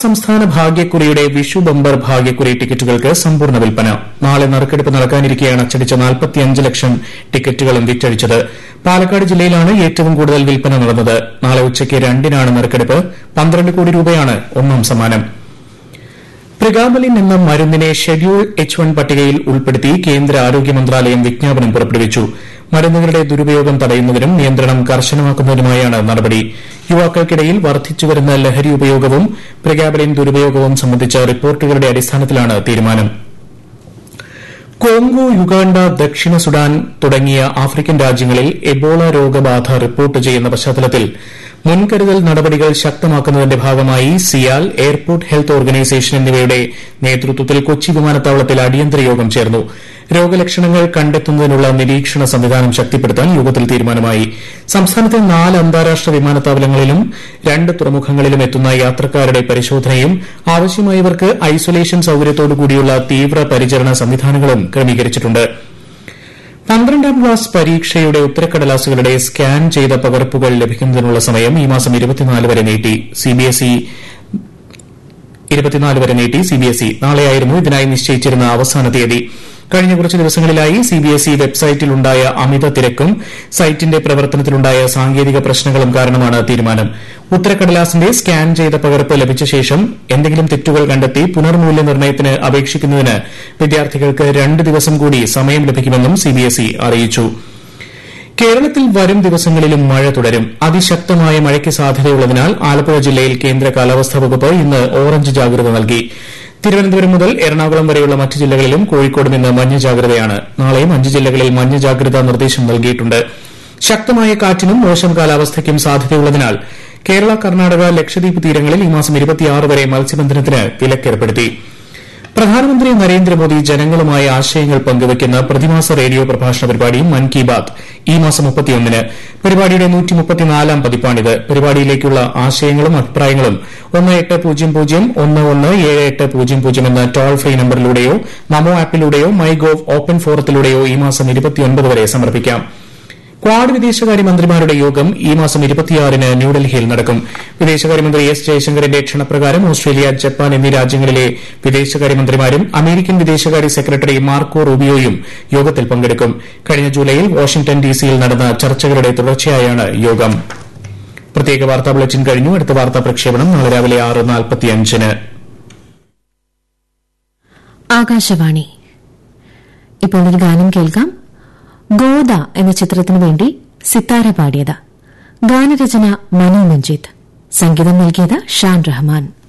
സംസ്ഥാന ഭാഗ്യക്കുറിയുടെ വിഷു ബമ്പർ ഭാഗ്യക്കുറി ടിക്കറ്റുകൾക്ക് സമ്പൂർണ്ണ വിൽപ്പന നാളെ നറുക്കെടുപ്പ് നടക്കാനിരിക്കെയാണ് അച്ചടിച്ച നാൽപ്പത്തിയഞ്ച് ലക്ഷം ടിക്കറ്റുകളും വിറ്റഴിച്ചത് പാലക്കാട് ജില്ലയിലാണ് ഏറ്റവും കൂടുതൽ വിൽപ്പന നടന്നത് നാളെ ഉച്ചയ്ക്ക് രണ്ടിനാണ് നറുക്കെടുപ്പ് പന്ത്രണ്ട് കോടി രൂപയാണ് ഒന്നാം സമ്മാനം പ്രിഗാബലിൻ എന്ന മരുന്നിനെ ഷെഡ്യൂൾ എച്ച് വൺ പട്ടികയിൽ ഉൾപ്പെടുത്തി കേന്ദ്ര ആരോഗ്യ മന്ത്രാലയം വിജ്ഞാപനം പുറപ്പെടുവിച്ചു മരുന്നുകളുടെ ദുരുപയോഗം തടയുന്നതിനും നിയന്ത്രണം കർശനമാക്കുന്നതിനുമായാണ് നടപടി യുവാക്കൾക്കിടയിൽ വർദ്ധിച്ചുവരുന്ന ലഹരി ഉപയോഗവും പ്രിഗാബലിൻ ദുരുപയോഗവും സംബന്ധിച്ച റിപ്പോർട്ടുകളുടെ അടിസ്ഥാനത്തിലാണ് തീരുമാനം കോങ്കോ യുഗാണ്ട ദക്ഷിണ സുഡാൻ തുടങ്ങിയ ആഫ്രിക്കൻ രാജ്യങ്ങളിൽ എബോള രോഗബാധ റിപ്പോർട്ട് ചെയ്യുന്ന പശ്ചാത്തലത്തിൽ മുൻകരുതൽ നടപടികൾ ശക്തമാക്കുന്നതിന്റെ ഭാഗമായി സിയാൽ എയർപോർട്ട് ഹെൽത്ത് ഓർഗനൈസേഷൻ എന്നിവയുടെ നേതൃത്വത്തിൽ കൊച്ചി വിമാനത്താവളത്തിൽ അടിയന്തര യോഗം ചേർന്നു രോഗലക്ഷണങ്ങൾ കണ്ടെത്തുന്നതിനുള്ള നിരീക്ഷണ സംവിധാനം ശക്തിപ്പെടുത്താൻ യോഗത്തിൽ തീരുമാനമായി സംസ്ഥാനത്തെ നാല് അന്താരാഷ്ട്ര വിമാനത്താവളങ്ങളിലും രണ്ട് തുറമുഖങ്ങളിലും എത്തുന്ന യാത്രക്കാരുടെ പരിശോധനയും ആവശ്യമായവർക്ക് ഐസൊലേഷൻ സൌകര്യത്തോടുകൂടിയുള്ള തീവ്ര പരിചരണ സംവിധാനങ്ങളും ക്രമീകരിച്ചിട്ടുണ്ട് പന്ത്രണ്ടാം ക്ലാസ് പരീക്ഷയുടെ ഉത്തരക്കടലാസുകളുടെ സ്കാൻ ചെയ്ത പകർപ്പുകൾ ലഭിക്കുന്നതിനുള്ള സമയം ഈ മാസം വരെ നീട്ടി സിബിഎസ്ഇ വരെ നീട്ടി സിബിഎസ്ഇ നാളെയായിരുന്നു ഇതിനായി നിശ്ചയിച്ചിരുന്ന അവസാന തീയതി കഴിഞ്ഞ കുറച്ച് ദിവസങ്ങളിലായി സിബിഎസ്ഇ വെബ്സൈറ്റിലുണ്ടായ അമിത തിരക്കും സൈറ്റിന്റെ പ്രവർത്തനത്തിലുണ്ടായ സാങ്കേതിക പ്രശ്നങ്ങളും കാരണമാണ് തീരുമാനം ഉത്തരക്കടലാസിന്റെ സ്കാൻ ചെയ്ത പകർപ്പ് ലഭിച്ച ശേഷം എന്തെങ്കിലും തെറ്റുകൾ കണ്ടെത്തി പുനർമൂല്യനിർണ്ണയത്തിന് അപേക്ഷിക്കുന്നതിന് വിദ്യാർത്ഥികൾക്ക് രണ്ട് ദിവസം കൂടി സമയം ലഭിക്കുമെന്നും സിബിഎസ്ഇ അറിയിച്ചു കേരളത്തിൽ വരും ദിവസങ്ങളിലും മഴ തുടരും അതിശക്തമായ മഴയ്ക്ക് സാധ്യതയുള്ളതിനാൽ ആലപ്പുഴ ജില്ലയിൽ കേന്ദ്ര കാലാവസ്ഥാ വകുപ്പ് ഇന്ന് ഓറഞ്ച് ജാഗ്രത നൽകി തിരുവനന്തപുരം മുതൽ എറണാകുളം വരെയുള്ള മറ്റ് ജില്ലകളിലും കോഴിക്കോടും ഇന്ന് മഞ്ഞ ജാഗ്രതയാണ് നാളെയും അഞ്ച് ജില്ലകളിൽ മഞ്ഞ ജാഗ്രതാ നിർദ്ദേശം നൽകിയിട്ടുണ്ട് ശക്തമായ കാറ്റിനും മോശം കാലാവസ്ഥയ്ക്കും സാധ്യതയുള്ളതിനാൽ കേരള കർണാടക ലക്ഷദ്വീപ് തീരങ്ങളിൽ ഈ മാസം വരെ മത്സ്യബന്ധനത്തിന് വിലക്കേർപ്പെടുത്തി പ്രധാനമന്ത്രി നരേന്ദ്രമോദി ജനങ്ങളുമായി ആശയങ്ങൾ പങ്കുവയ്ക്കുന്ന പ്രതിമാസ റേഡിയോ പ്രഭാഷണ പരിപാടി മൻ കി ബാത് ഈ മാസം മുപ്പത്തിയൊന്നിന് പരിപാടിയുടെ നൂറ്റിമുപ്പത്തിനാലാം പതിപ്പാണിത് പരിപാടിയിലേക്കുള്ള ആശയങ്ങളും അഭിപ്രായങ്ങളും ഒന്ന് എട്ട് പൂജ്യം പൂജ്യം ഒന്ന് ഒന്ന് ഏഴ് എട്ട് പൂജ്യം പൂജ്യം എന്ന ടോൾ ഫ്രീ നമ്പറിലൂടെയോ നമോ ആപ്പിലൂടെയോ മൈ ഗോവ് ഓപ്പൺ ഫോറത്തിലൂടെയോ ഈ മാസം വരെ സമർപ്പിക്കാം ക്വാഡ് വിദേശകാര്യമന്ത്രിമാരുടെ യോഗം ഈ മാസം ഇരുപത്തിയാറിന് ന്യൂഡൽഹിയിൽ നടക്കും വിദേശകാര്യമന്ത്രി എസ് ജയശങ്കറിന്റെ ക്ഷണപ്രകാരം ഓസ്ട്രേലിയ ജപ്പാൻ എന്നീ രാജ്യങ്ങളിലെ വിദേശകാര്യമന്ത്രിമാരും അമേരിക്കൻ വിദേശകാര്യ സെക്രട്ടറി മാർക്കോ റൂബിയോയും യോഗത്തിൽ പങ്കെടുക്കും കഴിഞ്ഞ ജൂലൈയിൽ വാഷിംഗ്ടൺ ഡിസിയിൽ നടന്ന ചർച്ചകളുടെ തുടർച്ചയായാണ് യോഗം പ്രത്യേക വാർത്താ ബുള്ളറ്റിൻ കഴിഞ്ഞു അടുത്ത വാർത്താ പ്രക്ഷേപണം നാളെ രാവിലെ ആറ് നാൽപ്പത്തിയഞ്ചിന് ആകാശവാണി ഇപ്പോൾ ഒരു ഗാനം കേൾക്കാം ഗോദ എന്ന ചിത്രത്തിനു വേണ്ടി സിത്താര പാടിയത് ഗാനരചന മനു മഞ്ജിത്ത് സംഗീതം നൽകിയത് ഷാൻ റഹ്മാൻ